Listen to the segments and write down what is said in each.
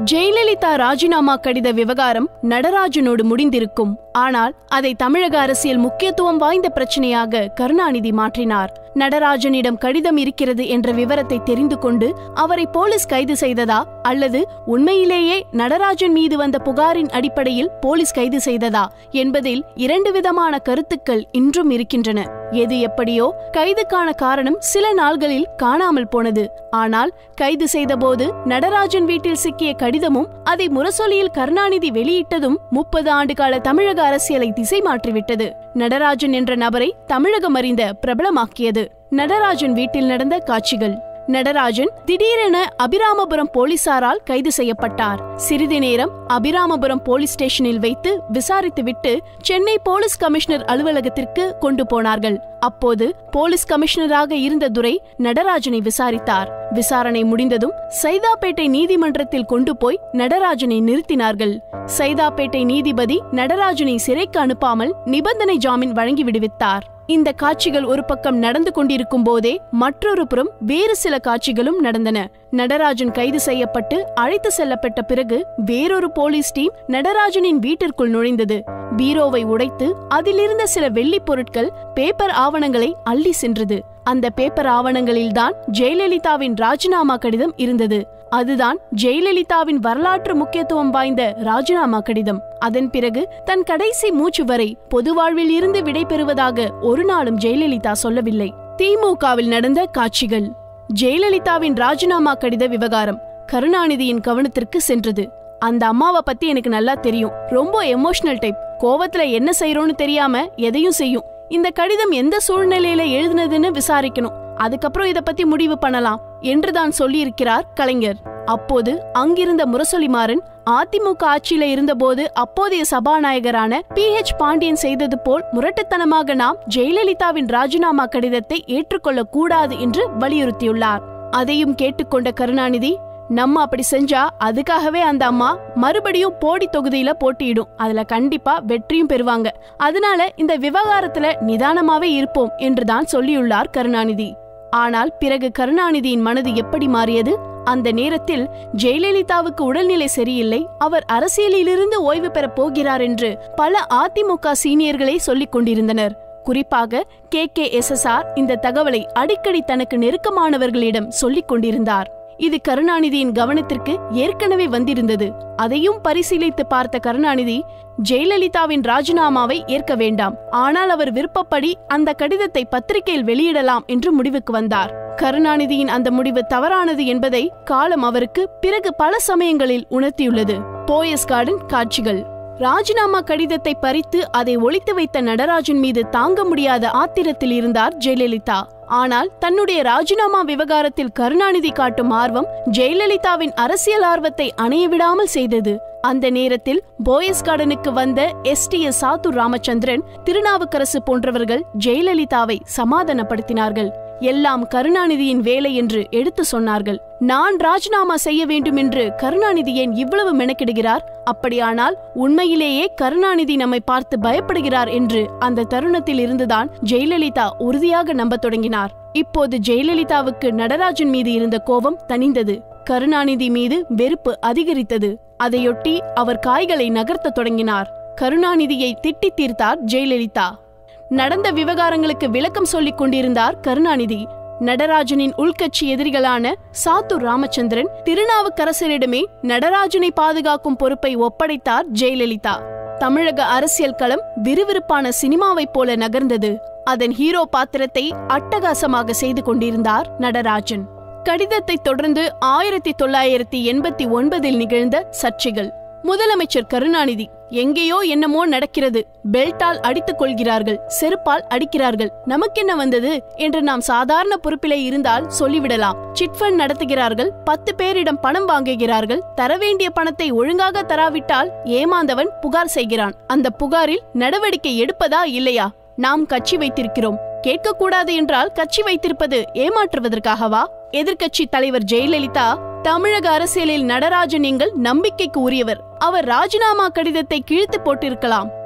ஜெயலலிதா ராஜினாமா கடித விவகாரம் நடராஜனோடு முடிந்திருக்கும் ஆனால் அதை தமிழக அரசியல் முக்கியத்துவம் வாய்ந்த பிரச்சனையாக கருணாநிதி மாற்றினார் நடராஜனிடம் கடிதம் இருக்கிறது என்ற விவரத்தை தெரிந்து கொண்டு அவரை போலீஸ் கைது செய்ததா அல்லது உண்மையிலேயே நடராஜன் மீது வந்த புகாரின் அடிப்படையில் போலீஸ் கைது செய்ததா என்பதில் இரண்டு விதமான கருத்துக்கள் இன்றும் இருக்கின்றன எது எப்படியோ கைதுக்கான காரணம் சில நாள்களில் காணாமல் போனது ஆனால் கைது செய்தபோது நடராஜன் வீட்டில் சிக்கிய கடிதமும் அதை முரசொலியில் கருணாநிதி வெளியிட்டதும் முப்பது ஆண்டுகால தமிழக அரசியலை திசை மாற்றிவிட்டது நடராஜன் என்ற நபரை தமிழகம் அறிந்த பிரபலமாக்கியது நடராஜன் வீட்டில் நடந்த காட்சிகள் நடராஜன் திடீரென அபிராமபுரம் போலீசாரால் கைது செய்யப்பட்டார் சிறிது நேரம் அபிராமபுரம் போலீஸ் ஸ்டேஷனில் வைத்து விசாரித்துவிட்டு சென்னை போலீஸ் கமிஷனர் அலுவலகத்திற்கு கொண்டு போனார்கள் அப்போது போலீஸ் கமிஷனராக இருந்த துரை நடராஜனை விசாரித்தார் விசாரணை முடிந்ததும் சைதாப்பேட்டை நீதிமன்றத்தில் கொண்டு போய் நடராஜனை நிறுத்தினார்கள் சைதாப்பேட்டை நீதிபதி நடராஜனை சிறைக்கு அனுப்பாமல் நிபந்தனை ஜாமீன் வழங்கி விடுவித்தார் இந்த காட்சிகள் ஒரு பக்கம் நடந்து கொண்டிருக்கும் போதே மற்றொரு புறம் வேறு சில காட்சிகளும் நடந்தன நடராஜன் கைது செய்யப்பட்டு அழைத்து செல்லப்பட்ட பிறகு வேறொரு போலீஸ் டீம் நடராஜனின் வீட்டிற்குள் நுழைந்தது பீரோவை உடைத்து அதிலிருந்த சில வெள்ளிப் பொருட்கள் பேப்பர் ஆவணங்களை அள்ளி சென்றது அந்த பேப்பர் ஆவணங்களில்தான் ஜெயலலிதாவின் ராஜினாமா கடிதம் இருந்தது அதுதான் ஜெயலலிதாவின் வரலாற்று முக்கியத்துவம் வாய்ந்த ராஜினாமா கடிதம் அதன் பிறகு தன் கடைசி மூச்சு வரை பொது வாழ்வில் இருந்து விடைபெறுவதாக ஒரு நாளும் ஜெயலலிதா சொல்லவில்லை திமுகவில் நடந்த காட்சிகள் ஜெயலலிதாவின் ராஜினாமா கடித விவகாரம் கருணாநிதியின் கவனத்திற்கு சென்றது அந்த அம்மாவை பத்தி எனக்கு நல்லா தெரியும் ரொம்ப எமோஷனல் டைப் கோவத்துல என்ன செய்யறோம்னு தெரியாம எதையும் செய்யும் இந்த கடிதம் எந்த சூழ்நிலையில எழுதுனதுன்னு விசாரிக்கணும் அதுக்கப்புறம் இத பத்தி முடிவு பண்ணலாம் என்றுதான் சொல்லியிருக்கிறார் கலைஞர் அப்போது அங்கிருந்த முரசொலிமாறன் அதிமுக ஆட்சியில இருந்தபோது அப்போதைய சபாநாயகரான பி ஹெச் பாண்டியன் செய்தது போல் முரட்டுத்தனமாக நாம் ஜெயலலிதாவின் ராஜினாமா கடிதத்தை ஏற்றுக்கொள்ளக் கூடாது என்று வலியுறுத்தியுள்ளார் அதையும் கேட்டுக்கொண்ட கருணாநிதி நம்ம அப்படி செஞ்சா அதுக்காகவே அந்த அம்மா மறுபடியும் போடி தொகுதியில போட்டியிடும் அதுல கண்டிப்பா வெற்றியும் பெறுவாங்க அதனால இந்த விவகாரத்துல நிதானமாவே இருப்போம் என்றுதான் சொல்லியுள்ளார் கருணாநிதி ஆனால் பிறகு கருணாநிதியின் மனது எப்படி மாறியது அந்த நேரத்தில் ஜெயலலிதாவுக்கு உடல்நிலை சரியில்லை அவர் அரசியலிலிருந்து ஓய்வு பெறப் போகிறார் என்று பல அதிமுக சீனியர்களே சொல்லிக் கொண்டிருந்தனர் குறிப்பாக K K S S R இந்த தகவலை அடிக்கடி தனக்கு நெருக்கமானவர்களிடம் சொல்லிக் கொண்டிருந்தார் இது கருணாநிதியின் கவனத்திற்கு ஏற்கனவே வந்திருந்தது அதையும் பரிசீலித்து பார்த்த கருணாநிதி ஜெயலலிதாவின் ராஜினாமாவை ஏற்க வேண்டாம் ஆனால் அவர் விருப்பப்படி அந்த கடிதத்தை பத்திரிகையில் வெளியிடலாம் என்று முடிவுக்கு வந்தார் கருணாநிதியின் அந்த முடிவு தவறானது என்பதை காலம் அவருக்கு பிறகு பல சமயங்களில் உணர்த்தியுள்ளது போயஸ் கார்டன் காட்சிகள் ராஜினாமா கடிதத்தை பறித்து அதை ஒளித்து வைத்த நடராஜன் மீது தாங்க முடியாத ஆத்திரத்தில் இருந்தார் ஜெயலலிதா ஆனால் தன்னுடைய ராஜினாமா விவகாரத்தில் கருணாநிதி காட்டும் ஆர்வம் ஜெயலலிதாவின் அரசியல் ஆர்வத்தை அணைய விடாமல் செய்தது அந்த நேரத்தில் போயஸ் கார்டனுக்கு வந்த S D S Sattur Ramachandran Thirunavukkarasu போன்றவர்கள் ஜெயலலிதாவை சமாதானப்படுத்தினார்கள் எல்லாம் கருணாநிதியின் வேலை என்று எடுத்து சொன்னார்கள் நான் ராஜினாமா செய்ய வேண்டும் என்று கருணாநிதி ஏன் இவ்வளவு மெனக்கிடுகிறார் அப்படியானால் உண்மையிலேயே கருணாநிதி நம்மை பார்த்து பயப்படுகிறார் என்று அந்த தருணத்தில் இருந்துதான் ஜெயலலிதா உறுதியாக நம்பத் தொடங்கினார் இப்போது ஜெயலலிதாவுக்கு நடராஜன் மீது இருந்த கோபம் தணிந்தது கருணாநிதி மீது வெறுப்பு அதிகரித்தது அதையொட்டி அவர் காய்களை நகர்த்த தொடங்கினார் கருணாநிதியை திட்டி தீர்த்தார் ஜெயலலிதா நடந்த விவகாரங்களுக்கு விளக்கம் சொல்லிக் கொண்டிருந்தார் கருணாநிதி நடராஜனின் உள்கட்சி எதிரிகளான சாத்தூர் ராமச்சந்திரன் திருநாவுக்கரசரிடமே நடராஜனை பாதுகாக்கும் பொறுப்பை ஒப்படைத்தார் ஜெயலலிதா தமிழக அரசியல் களம் விறுவிறுப்பான சினிமாவைப் போல நகர்ந்தது அதன் ஹீரோ பாத்திரத்தை அட்டகாசமாக செய்து கொண்டிருந்தார் நடராஜன் கடிதத்தை தொடர்ந்து ஆயிரத்தி தொள்ளாயிரத்தி எண்பத்தி ஒன்பதில் நிகழ்ந்த சர்ச்சைகள் முதலமைச்சர் கருணாநிதி எங்கேயோ என்னமோ நடக்கிறது பெல்ட்டால் அடித்துக் கொள்கிறார்கள் செருப்பால் அடிக்கிறார்கள் நமக்கென்ன வந்தது என்று நாம் சாதாரண பொறுப்பிலே இருந்தால் சொல்லிவிடலாம் சிட்ஃபண்ட் நடத்துகிறார்கள் பத்து பேரிடம் பணம் வாங்குகிறார்கள் தர வேண்டிய பணத்தை ஒழுங்காக தராவிட்டால் ஏமாந்தவன் புகார் செய்கிறான் அந்த புகாரில் நடவடிக்கை எடுப்பதா இல்லையா நாம் கட்சி வைத்திருக்கிறோம் கேட்கக்கூடாது என்றால் கட்சி வைத்திருப்பது ஏமாற்றுவதற்காகவா எதிர்க்கட்சி தலைவர் ஜெயலலிதா தமிழக அரசியலில் நடராஜன் எங்கள் நம்பிக்கைக்கு உரியவர் அவர் ராஜினாமா கடிதத்தை கிழித்து போட்டிருக்கலாம்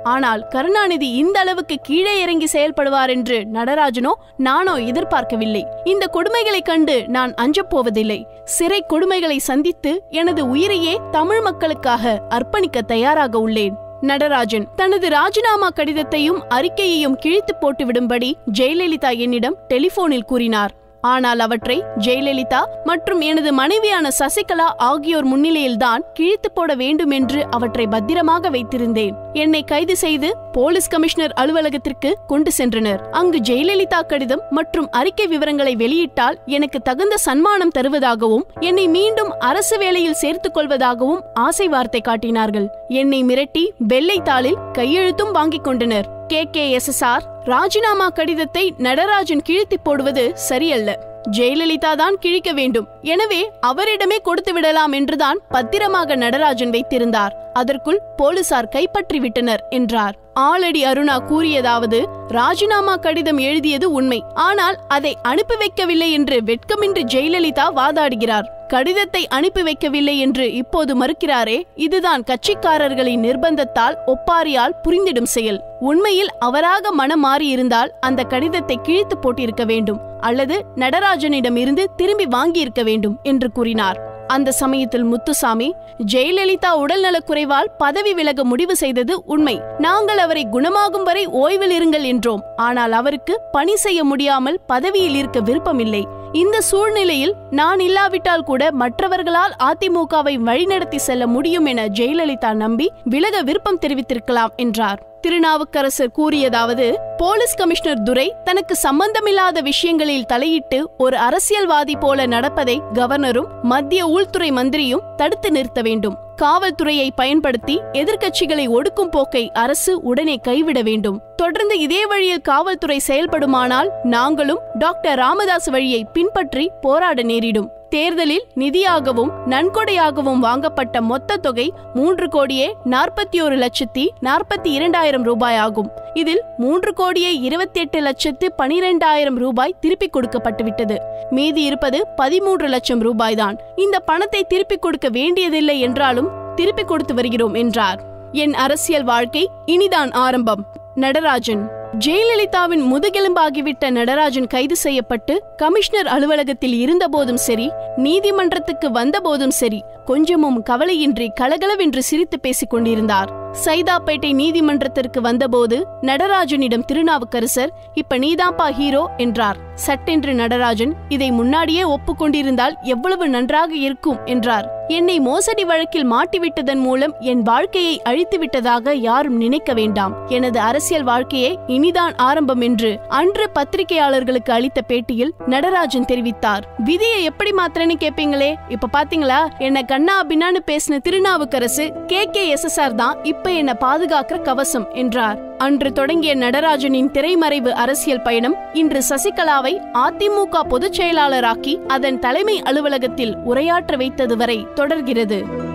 ஆனால் கருணாநிதி இந்த அளவுக்கு கீழே இறங்கி செயல்படுவார் என்று நடராஜனோ நானோ எதிர்பார்க்கவில்லை இந்த கொடுமைகளைக் கண்டு நான் அஞ்சப் போவதில்லை சிறை கொடுமைகளை சந்தித்து எனது உயிரையே தமிழ் மக்களுக்காக அர்ப்பணிக்க தயாராக உள்ளேன் நடராஜன் தனது ராஜினாமா கடிதத்தையும் அறிக்கையையும் கிழித்து போட்டுவிடும்படி ஜெயலலிதா என்னிடம் டெலிபோனில் கூறினார் ஆனால் அவற்றை ஜெயலலிதா மற்றும் எனது மனைவியான சசிகலா ஆகியோர் முன்னிலையில்தான் கிழித்து போட வேண்டும் என்று அவற்றை பத்திரமாக வைத்திருந்தேன் என்னை கைது செய்து போலீஸ் கமிஷனர் அலுவலகத்திற்கு கொண்டு சென்றனர் அங்கு ஜெயலலிதா கடிதம் மற்றும் அறிக்கை விவரங்களை வெளியிட்டால் எனக்கு தகுந்த சன்மானம் தருவதாகவும் என்னை மீண்டும் அரசு வேலையில் சேர்த்துக் கொள்வதாகவும் ஆசை வார்த்தை காட்டினார்கள் என்னை மிரட்டி வெள்ளை தாளில் கையெழுத்தும் வாங்கிக் கொண்டனர் K K S S R ராஜினாமா கடிதத்தை நடராஜன் கிழித்து போடுவது சரியல்ல ஜெயலலிதா தான் கிழிக்க வேண்டும் எனவே அவரிடமே கொடுத்து விடலாம் என்றுதான் பத்திரமாக நடராஜன் வைத்திருந்தார் அதற்குள் போலீசார் கைப்பற்றி விட்டனர் என்றார் ஆலடி அருணா கூறியதாவது ராஜினாமா கடிதம் எழுதியது உண்மை ஆனால் அதை அனுப்பி வைக்கவில்லை என்று வெட்கமின்றி ஜெயலலிதா வாதாடுகிறார் கடிதத்தை அனுப்பி வைக்கவில்லை என்று இப்போது மறுக்கிறாரே இதுதான் கட்சிக்காரர்களின் நிர்பந்தத்தால் ஒப்பாரியால் புரிந்திடும் செயல் உண்மையில் அவராக மனம் மாறியிருந்தால் அந்த கடிதத்தை கிழித்து போட்டிருக்க வேண்டும் அல்லது நடராஜனிடம் இருந்து திரும்பி வாங்கியிருக்க வேண்டும் என்று கூறினார் அந்த சமயத்தில் முத்துசாமி ஜெயலலிதா உடல்நலக் குறைவால் பதவி விலக முடிவு செய்தது உண்மை நாங்கள் அவரை குணமாகும் வரை ஓய்வில் இருங்கள் என்றோம் ஆனால் அவருக்கு பணி செய்ய முடியாமல் பதவியில் இருக்க விருப்பமில்லை இந்த சூழ்நிலையில் நான் இல்லாவிட்டால் கூட மற்றவர்களால் அதிமுகவை வழிநடத்தி செல்ல முடியும் என ஜெயலலிதா நம்பி விலக விருப்பம் தெரிவித்திருக்கலாம் என்றார் திருநாவுக்கரசர் கூறியதாவது போலீஸ் கமிஷனர் துரை தனக்கு சம்பந்தமில்லாத விஷயங்களில் தலையிட்டு ஒரு அரசியல்வாதி போல நடப்பதை கவர்னரும் மத்திய உள்துறை மந்திரியும் தடுத்து நிறுத்த வேண்டும் காவல்துறையை பயன்படுத்தி எதிர்க்கட்சிகளை ஒடுக்கும் போக்கை அரசு உடனே கைவிட வேண்டும் தொடர்ந்து இதே வழியில் காவல்துறை செயல்படுமானால் நாங்களும் டாக்டர் ராமதாஸ் வழியை பின்பற்றி போராட நேரிடும் தேர்தலில் நிதியாகவும் நன்கொடையாகவும் வாங்கப்பட்ட மொத்த தொகை மூன்று கோடியே நாற்பத்தி ஒரு லட்சத்தி நாற்பத்தி இரண்டாயிரம் ரூபாய் ஆகும் இதில் மூன்று கோடியே இருபத்தி எட்டு லட்சத்து பனிரெண்டாயிரம் ரூபாய் திருப்பிக் கொடுக்கப்பட்டுவிட்டது மீதி இருப்பது பதிமூன்று லட்சம் ரூபாய்தான் இந்த பணத்தை திருப்பிக் கொடுக்க வேண்டியதில்லை என்றாலும் திருப்பிக் கொடுத்து வருகிறோம் என்றார் என் அரசியல் வாழ்க்கை இனிதான் ஆரம்பம் நடராஜன் ஜெயலலிதாவின் முதுகெலும்பாகிவிட்ட நடராஜன் கைது செய்யப்பட்டு கமிஷனர் அலுவலகத்தில் இருந்தபோதும் சரி நீதிமன்றத்துக்கு வந்தபோதும் சரி கொஞ்சமும் கவலையின்றி கலகலவென்று சிரித்து பேசிக் கொண்டிருந்தார் சைதாப்பேட்டை நீதிமன்றத்திற்கு வந்தபோது நடராஜனிடம் திருநாவுக்கரசர் இப்ப நீதாப்பா ஹீரோ என்றார் சட்டென்று நடராஜன் இதை முன்னாடியே ஒப்புக்கொண்டிருந்தால் எவ்வளவு நன்றாக இருக்கும் என்றார் என்னை மோசடி வழக்கில் மாட்டிவிட்டதன் மூலம் என் வாழ்க்கையை அழித்து விட்டதாக யாரும் நினைக்க வேண்டாம் எனது அரசியல் வாழ்க்கையே இனிதான் ஆரம்பம் என்று அன்று பத்திரிகையாளர்களுக்கு அளித்த பேட்டியில் நடராஜன் தெரிவித்தார் விதியை எப்படி மாத்திரன்னு கேப்பீங்களே இப்ப பாத்தீங்களா என்ன கண்ணா பின்னான்னு பேசின Thirunavukkarasu K K S S R தான் இப்ப என்ன பாதுகாக்கிற கவசம் என்றார் அன்று தொடங்கிய நடராஜனின் திரைமறைவு அரசியல் பயணம் இன்று சசிகலாவை அதிமுக பொதுச் செயலாளராக்கி அதன் தலைமை அலுவலகத்தில் உரையாற்ற வைத்தது வரை தொடர்கிறது